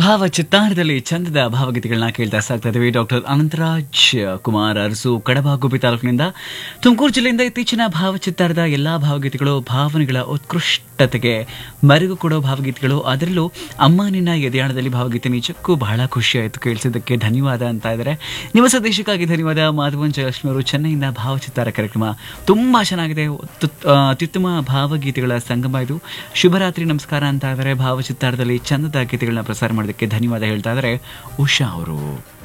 ಭಾವ ಚಿತ್ತಾರದಲ್ಲಿ ಚಂದದ ಭಾವಗೀತೆಗಳನ್ನ ಕೇಳ್ತಾ ಸಾಕ್ತಾ ಇದ್ದೀವಿ ಡಾಕ್ಟರ್ ಅನಂತರಾಜ್ ಕುಮಾರ್ ಅರಸು ಕಡಬ ಗುಬ್ಬಿ ತಾಲೂಕಿನಿಂದ ತುಮಕೂರು ಜಿಲ್ಲೆಯಿಂದ ಇತ್ತೀಚಿನ ಭಾವಚಿತ್ತಾರದ ಎಲ್ಲಾ ಭಾವಗೀತೆಗಳು ಭಾವನೆಗಳ ಉತ್ಕೃಷ್ಟತೆಗೆ ಮೆರುಗು ಕೊಡೋ ಭಾವಗೀತೆಗಳು ಅದರಲ್ಲೂ ಅಮ್ಮ ನಿನ್ನ ಎದೆಯಾಣದಲ್ಲಿ ಭಾವಗೀತೆ ನಿಜಕ್ಕೂ ಬಹಳ ಖುಷಿಯಾಯಿತು ಕೇಳಿಸಿದ್ದಕ್ಕೆ ಧನ್ಯವಾದ ಅಂತ ಇದ್ದಾರೆ ನಿಮ್ಮ ಸಂದೇಶಕ್ಕಾಗಿ ಧನ್ಯವಾದ ಮಾಧವನ್ ಜಯಲಕ್ಷ್ಮಿ ಅವರು ಚೆನ್ನೈಯಿಂದ ಭಾವಚಿತ್ತಾರ ಕಾರ್ಯಕ್ರಮ ತುಂಬಾ ಚೆನ್ನಾಗಿದೆ ತುತ್- ಆ, ಅತ್ಯುತ್ತಮ ಭಾವಗೀತೆಗಳ ಸಂಗಮ ಇದು ಶುಭರಾತ್ರಿ ನಮಸ್ಕಾರ ಅಂತ ಇದ್ದಾರೆ ಭಾವಚಿತ್ತಾರದಲ್ಲಿ ಚಂದದ ಗೀತೆಗಳನ್ನ ಪ್ರಸಾರ ಮಾಡೋದಕ್ಕೆ ಧನ್ಯವಾದ ಹೇಳ್ತಾ ಇದ್ದಾರೆ ಉಷಾ ಅವರು